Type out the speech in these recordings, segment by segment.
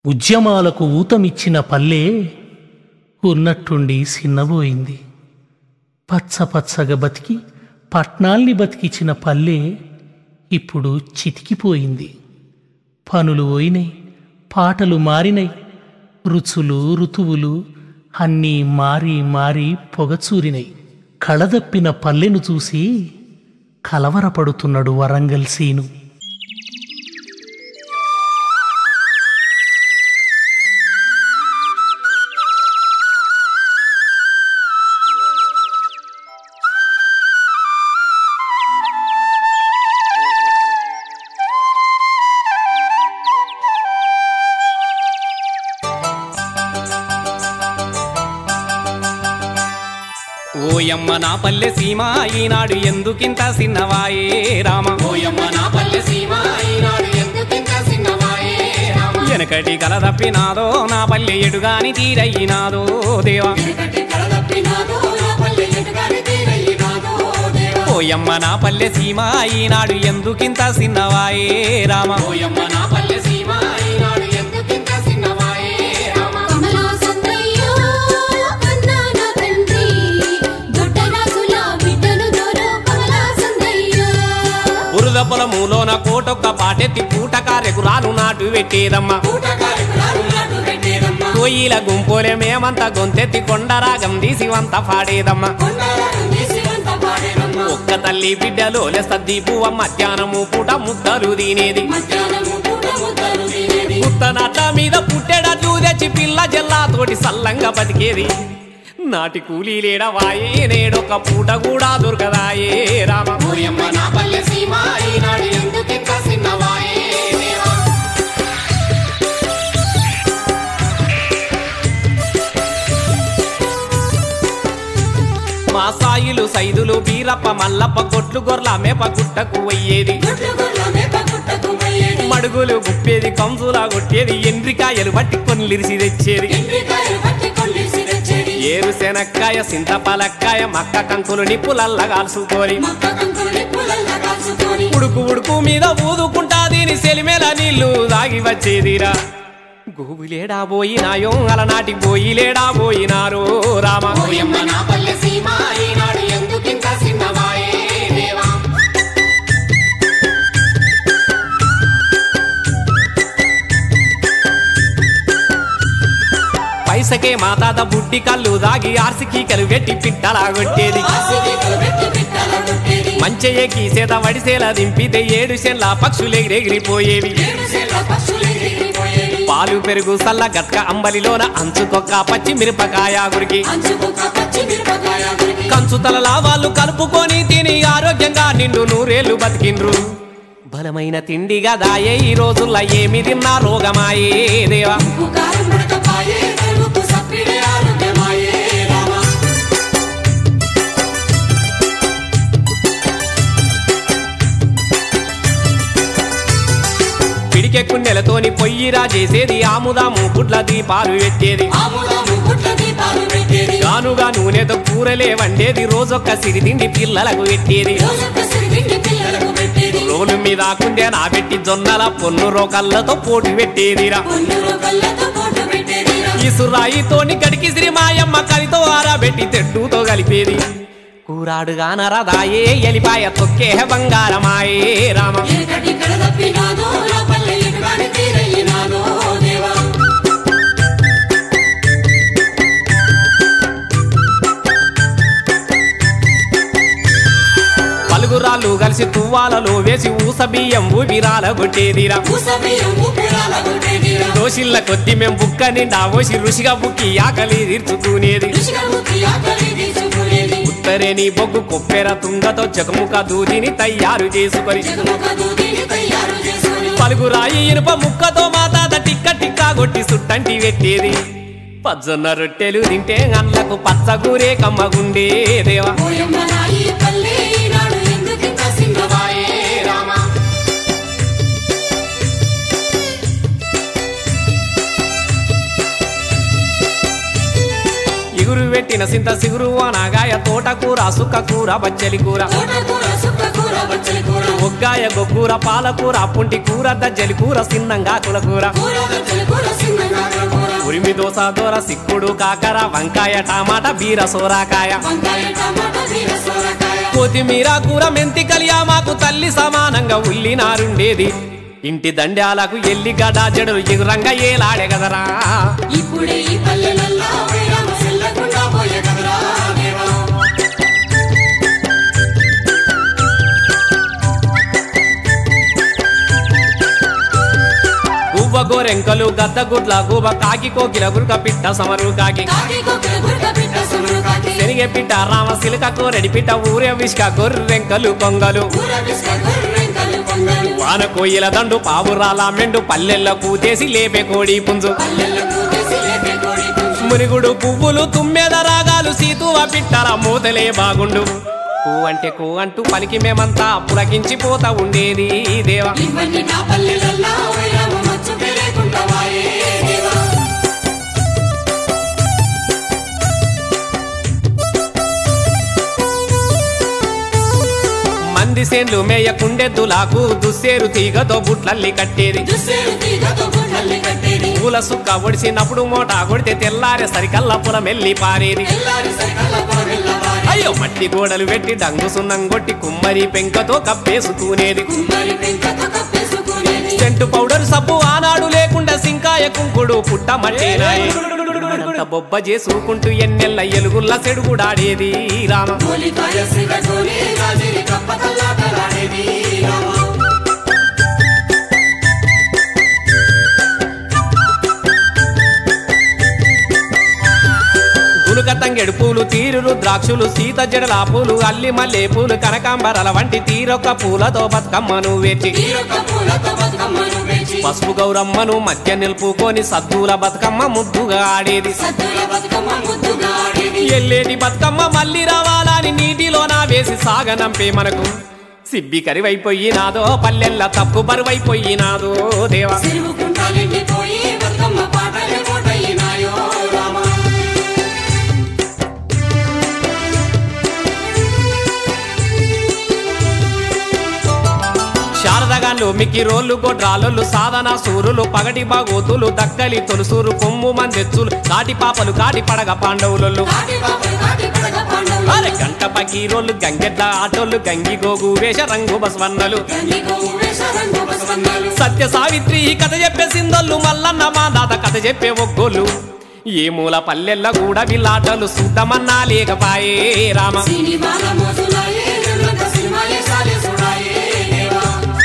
ఉద్యమాలకు ఊతమిచ్చిన పల్లె ఉన్నట్టుండి సిన్నబోయింది పచ్చ పచ్చగా బతికి పట్నాల్ని బతికిచిన పల్లె ఇప్పుడు చితికిపోయింది పనులు పోయినాయి పాటలు మారినాయి రుచులు ఋతువులు అన్నీ మారి మారి పొగచూరినాయి కళదప్పిన పల్లెను చూసి కలవరపడుతున్నాడు వరంగల్ సీను ఓయమ్మ నా పల్లె సీమ ఈనాడు ఎందుకింత సిన్నవాయే రామ ఓయమ్మ నా పల్లె సీమ ఈనాడు ఎందుకింత సిన్నవాయే రామ వెనకటి కల తప్పినాదో నా పల్లె ఎడుగాని తీరయ్యినాదో దేవా వెనకటి కళదప్పినాదో నా పల్లె ఎటుగాని తీరయ్యినాదో దేవా ఓయమ్మ నా పల్లె సీమ ఈనాడు ఎందుకింత సిన్నవాయే రామ ఓయమ్మ నా పల్లె సీమ ఈనాడు ఎందుకింత సిన్నవాయే రామ కమలా సందయ్యో కన్నా నా తండ్రి దొడ్డరాజుల బిడ్డను దొరో కమలా సందయ్యో బురద పొలములోన కోటొక్క పాటెత్తి పూట కారెకురాలు నాటు పెట్టేదమ్మ కూటకారికురాలు నాటు పెట్టేదమ్మ కోయిల గుంపోలే మేమంతా గొంతెత్తి కొండరాగం తీసి వంత పాడేదమ్మ కొండలను తీసి వంత పాడేదమ్మ ఒక్క తల్లి బిడ్డలో సద్ది పువ్వ మధ్యాహ్నము పూట ముద్దలు తినేది మధ్యాహ్నము పూట ముద్దలు తినేది పుత్తనట మీద పుట్టెడట్లు తెచ్చి పిల్ల జల్లాతోటి సల్లంగా బతికేది నాటి కూలీ లేడవాయే నేడొక పూట కూడా దొరకదాయే రామ ఓయమ్మ నా పల్లె సీమ ఈనాడు ఎందుకింత సిన్నవాయే దేవా మా సాయిలు సైదులు బీరప్ప మల్లప్ప కొట్లు గొర్ల మేప గుట్టకు అయ్యేది గుడ్లు గుర్ల మేత గుట్టకు మయ్యేది మడుగులు గుప్పేది కంసులా కొట్టేది ఎండ్రికాయలు పట్టి కొన్లిరిసి తెచ్చేది ఎండ్రికాయలు పట్టి కొల్లేసి తెచ్చేది ఏరు శనక్కాయ సింతపలక్కాయ మక్క కంకులు నిప్పులల్ల కాల్చుకోని మొక్క కంకులు నిప్పులల్లా కాల్చుకొని ఉడుకు ఉడుకు మీద ఊదుకుంటా దీని సెలిమేల నీళ్లు దాగి వచ్చేదిరా గోబులేడా పోయినాయో అలనాటి పోయిలేడా పోయినారో రామ ఓయమ్మ నా పల్లె సీమ ఈనాడు ఎందుకింత సిన్నవాయే దేవా పైసకే మా తాత బుడ్డి కళ్ళు దాగి ఆర్సికి పెట్టి పిట్టలా కొట్టేది ఆసిరికలు పెట్టి పిట్టల కొట్టేది మంచయ్య గీసేత వడిసేలా దింపితే ఏడు సెల్ల పక్షులెగిరెగిరిపోయేవి ఏడు సెల్ల పక్షులు ఎగిరిపోయేవి పాలు పెరుగు సల్ల గట్క అంబలిలోన అంచుకొక్క పచ్చి మిరపకాయ గురికి అంచుకొక పచ్చి మిరపకాయ గురికి కంచు తలలా వాళ్ళు కలుపుకొని తిని ఆరోగ్యంగా నిండు నూరేళ్లు బతికిండ్రు బలమైన తిండిగా దాయే ఈ రోజుల్లో ఏమి తిన్నా రోగమాయే దేవా ఉప్పు కారం ఉడకపాయే కలుపు సప్పిడే ఆరోగ్యమాయే రామ పిడికెక్కు నెలతోని పొయ్యిరా చేసేది ఆముదాము గుడ్ల దీపాలు పెట్టేది ఆముదాము గుడ్ల దీపాలు పెట్టేది గానుగా నూనెతో కూరలే వండేది రోజొక్క సిరిదిండి పిల్లలకు పెట్టేది రోజొక్క సిరిదిండి పిల్లలకు పెట్టేది రోలు మీద కుండే నా పెట్టి జొన్నల పొన్ను రోకళ్ళతో పోటీ పెట్టేదిరా పొన్నులో కళ్ళతో పోటు పెట్టేది ఇసురాయితోని గడికి శ్రీ మాయమ్మ కలితో ఆరబెట్టి తెడ్డుతో కలిపేది కూరాడుగా నరదాయే ఎలిపాయ తొక్కే బంగారమాయే రామ ఎనకటి కడ తప్పినాదో నా పల్లె ఎటుగాని తీరయ్యినాదో దేవా పలుగురాళ్ళు కలిసి తువ్వాలలో వేసి ఊస బియ్యం ఊపిరాల కొట్టేదిరా భూసమయం ఊపిరాల కొట్టేదిరా దోషిళ్ళ కొద్ది మేం బుక్క నిండా ఓసి ఋషిగా బుక్కి ఆకలి తీర్చుకునేది ఋషిగా ముక్తి ఆకలి తీసుకునేది ఉత్తరేని బొగ్గు కొప్పెర తుంగతో జగముఖ దూదిని తయారు చేసుకొని జగముఖ దూదిని తయారు చేసుకొని పలుగురాయి ఇనుప ముక్కతో మా తాత టిక్క టిక్కా కొట్టి సుట్టంటి పెట్టేది పజ్జొన్న రొట్టెలు తింటే అన్లకు పచ్చగూరే కమ్మగుండే దేవా ఓయమ్మ నాయి పల్లె ఈనాడు ఎందుకింత సిన్నవాయే రామ ఇగురు పెట్టిన సింత సిగురు అనగాయ తోటకూర సుక్క కూర బచ్చలి కూర తోటకూర సుక్కకూర కూర బచ్చలి కూర ఒగ్గాయ గొగ్గూర పాలకూర పుంటి కూర దజ్జలి కూర సిన్నంగా కులకూర కూర బచ్చలి కూర సిన్నగా కూర ఉరిమి దోస దోర సిక్కుడు కాకర వంకాయ టమాటా బీర సోరాకాయ వంకాయ టమాటా బీర సోరకాయ కొత్తిమీర కూర మెంతి కలియా మాకు తల్లి సమానంగా ఉల్లినారుండేది ఇంటి దండ్యాలకు ఎల్లి గడా జడలు ఎగురంగా ఏలాడే కదరా ఇప్పుడే ఈ పల్లెలల్లా వైరామ సెల్లకుండా పోయే కదరా దేవా గువ్వ గోరెంకలు గద్ద గుడ్ల గువ్వ కాకి కోకిల గురుక పిట్ట సమరు కాకి కాకి కొక్కల గుర్క బిడ్డ సుమరు కాకి శనిగె పిట్ట రామ సిలక కోరెడి పిట్ట ఊరే విష్క గొర్రెంకలు కొంగలు కూర బిస్క గొర్రెంకలు పొంగలు వాన కోయిల దండు పావురాల మెండు పల్లెల్ల కూతేసి లేపే కోడి పుంజు పల్లెలకు వేసి లేపే కోడి పుంజు మునిగుడు పువ్వులు తుమ్మెద రాగాలు సీతువ పిట్టల మూతలే బాగుండు కూ అంటే కూ అంటూ పలికి మేమంతా పులకించిపోతా ఉండేది దేవా ఇవన్నీ నా పల్లెలల్లా వైరామ మచ్చు లేకుండా వాయే దేవా మంది సేన్లు మేయకుండెద్దులాకు దుస్సేరు తీగతో బుట్లల్లి కట్టేది దుస్సేరు తీగతో గుడ్లల్లి కట్టేది పూల సుక్క ఒడిసినప్పుడు మోటా కొడితే తెల్లారే సరికల్లా పులమెల్లి పారేది తెల్లారి సరికల్ల పొర వెళ్ళవారి అయ్యో మట్టి గోడలు పెట్టి డంగు సున్నం కొట్టి కుమ్మరి పెంకతో కప్పేసుకునేది కుమ్మరి పెంకతో కప్పేసుకునేది సెంటు పౌడర్ సబ్బు ఆనాడు లేకుండా సింకాయ కుంకుడు పుట్ట మట్టేనాయి అంత బొబ్బ చేసుకుంటూ ఎన్నెల్ల ఎలుగుల్ల సెడుగుడాడేది రామ గోలికాయ సిగ గోలి రాజిరి కప్ప తల్లాటలాడేది రామ గునుక తంగెడు పూలు తీరులు ద్రాక్షులు సీత జడల పూలు అల్లి మల్లె పూలు కనకాంబరల వంటి తీరొక్క పూలతో బతుకమ్మను వేచి తీరొక్క పూలతో బతుకమ్మను పేచి పసుపు గౌరమ్మను మధ్య నిలుపుకొని సద్దుల బతుకమ్మ ముద్దుగా ఆడేది సద్దుల బతుకమ్మ ముద్దుగా ఆడేది ఎల్లేటి బతుకమ్మ మళ్ళీ రావాలని నీటిలోన వేసి సాగనంపే మనకు సిబ్బి కరివైపోయినాదో పల్లెల్ల తప్పు బరువైపోయినాదో దేవా సిరువు కుంటాలెండిపోయి బతుకమ్మ పాటలే మోటయినాయో రామ శారదగాళ్ళు మిక్కి రోళ్ళు గొడ్రాళ్ళు సాధన సూరులు పగటి బాగోతులు దక్కలి తొలుసూరు కొమ్ము మందెచ్చులు కాటి పాపలు కాటి పడగ పాండవులు కాటి బాబు కాటి పడగ పాండవులు అరే గంట పకీరోళ్ళు గంగెడ్ల ఆటోళ్ళు గంగి గోగు వేష రంగు బస్వన్నలు గంగిగో వేషరంగు బసవన్నలు సత్య సావిత్రి ఈ కథ చెప్పే సిందోళ్ళు మల్లన్న మా దాత కథ చెప్పే ఒగ్గోళ్ళు ఏ మూల పల్లెల్ల కూడా వీళ్ళాటలు సుద్దమన్నా లేకపాయే రామ సినిమాల మోజులాయే నిర్లంక సినిమాలే సాలే సుడాయే దేవా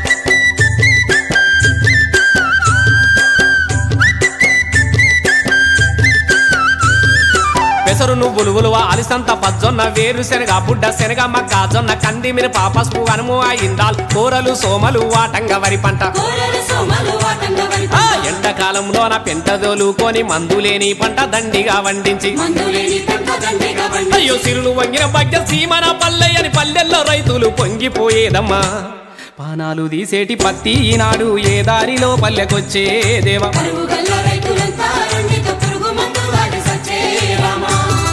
పెసరు నువ్వులు ఉలువ అలిసంత పజ్జొన్న వేరు శనగ బుడ్డ శనగ మక్క జొన్న కంది మిరప పసుపు అనుము ఇందాల్ కూరలు సోమలు వాటంగ వరి పంట కోరలు సోమలు వాటంగ వరి ఆ ఎండాకాలంలోన పెంటదోలుకొని మందులేని పంట దండిగా వండించి మందులేని పెంట దండిగా బండి అయ్యో సిరులు వంగిన భాగ్య సీమన పల్లెయని పల్లెల్లో రైతులు పొంగిపోయేదమ్మా పానాలు తీసేటి పత్తి ఈనాడు ఏ దారిలో పల్లెకొచ్చే దేవా పరువు గల్ల రైతులంతా రెండితో పురుగు మందు వాడి సచ్చే రామ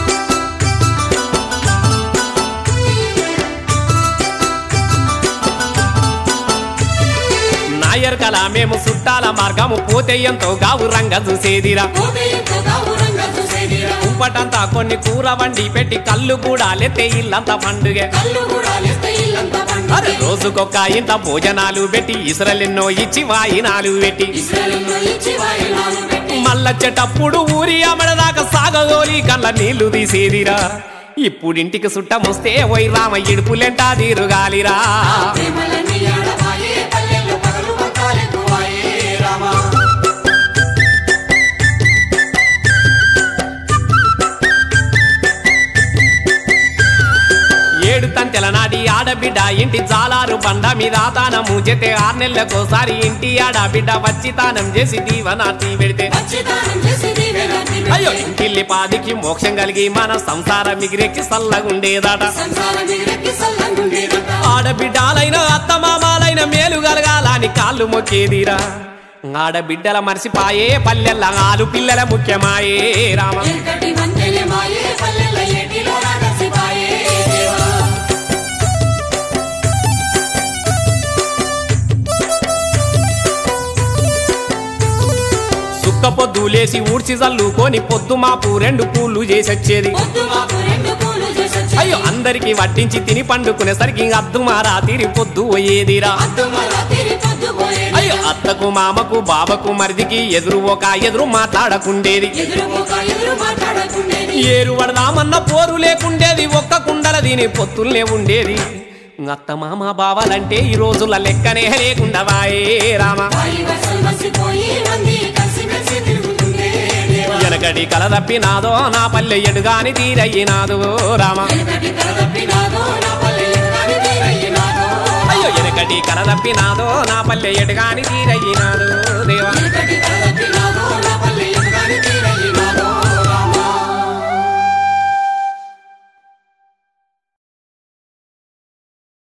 నాయర్ కల మేము చుట్టాల మార్గము పోతే ఎంతో గావు రంగ చూసేదిరా పోతే ఎంతగా ఊరంగా చూసేదిరా కుంపటంతా కొన్ని కూర వండి పెట్టి కళ్ళు కూడా లెత్తే ఇల్లంతా పండుగ కళ్ళు కూడా లేస్తే ఇల్లంతా అరే పండుగ రోజుకొక ఇంత భోజనాలు పెట్టి ఇసురలెన్నో ఇచ్చి వాయినాలు పెట్టి ఇస్రాయల్లో ఇచ్చి వాయినాలు పెట్టి మళ్ళొచ్చేటప్పుడు ఊరి అమడదాకా సాగగోలి కళ్ళ నీళ్లు తీసేదిరా ఇప్పుడింటికి సుట్టమొస్తే ఓయ్ రామ ఇడుపులెంటా తీరుగాలిరా ప్రేమలన్నీ ఆడవాయే పల్లెల్లో పగలు పట్టాలెక్కువాయే రామ ఏడు తంతెల నాటి ఆడబిడ్డ ఇంటి జాలారు బండ మీద తానము జతే ఆరు నెలలకోసారి ఇంటి ఆడబిడ్డ వచ్చి తానం చేసి దీవనార్తి పెడితే ఖచ్చితానం చేసి దీవెనర్తి అయ్యో ఇంటిల్లి పాదికి మోక్షం కలిగి మన సంసారం మిగిరెక్కి సల్లగుండేదట సంసారం ఎగిరెక్కి సల్లంగుండేదట ఆడబిడ్డాలైన అత్తమామాలైన మేలు కలగాలని కాళ్ళు మొక్కేదిరా ఆడబిడ్డల మర్చిపాయే పల్లెల్ల ఆలు పిల్లల ముఖ్యమాయే రామ ఎంకటి వంతెనే మాయే పల్లెల్ల ఏటిలో రాగసిపాయే దేవా ఒక్క పొద్దు లేసి ఊడ్చి చల్లుకొని పొద్దు మాపు రెండు పూలు చేసొచ్చేది పొద్దు మాపు రెండు పూలు చేసొచ్చేది. అయ్యో అందరికి వడ్డించి తిని పండుకునేసరికి అద్దు మారా తిరి పొద్దు పోయేదిరా అద్దు మర తిరి పొద్దు పోయేది. అయ్యో అత్తకు మామకు బావకు మరిదికి ఎదురు ఒక ఎదురు మాట్లాడకుండేది ఎదురు ఒక ఎదురు మాట్లాడకుండేది. ఏరు పడదామన్న పోరు లేకుండేది ఒక్క కుండల దీని పొత్తుల్నే ఉండేది అత్త మామ బావాలంటే ఈ రోజుల లెక్కనే లేకుండా వాయే రామ వాయి వరుసలు మసిపోయి మంది కలిసిమెలిసి తిరుగుతుండే దేవా. వెనకడి కల తప్పినాదో నా పల్లె ఎడుగాని తీరయ్యినాదు రామ వెనకటి కల తప్పినాదో నా పల్లె ఎనగాని తీరయ్యినాదో. అయ్యో వెనకటి కల తప్పినాదో నా పల్లె ఎడుగాని తీరయ్యినాదు దేవా వెనకటి కల తప్పినాదో నా పల్లె ఎనగాని తీరయ్యినాదో.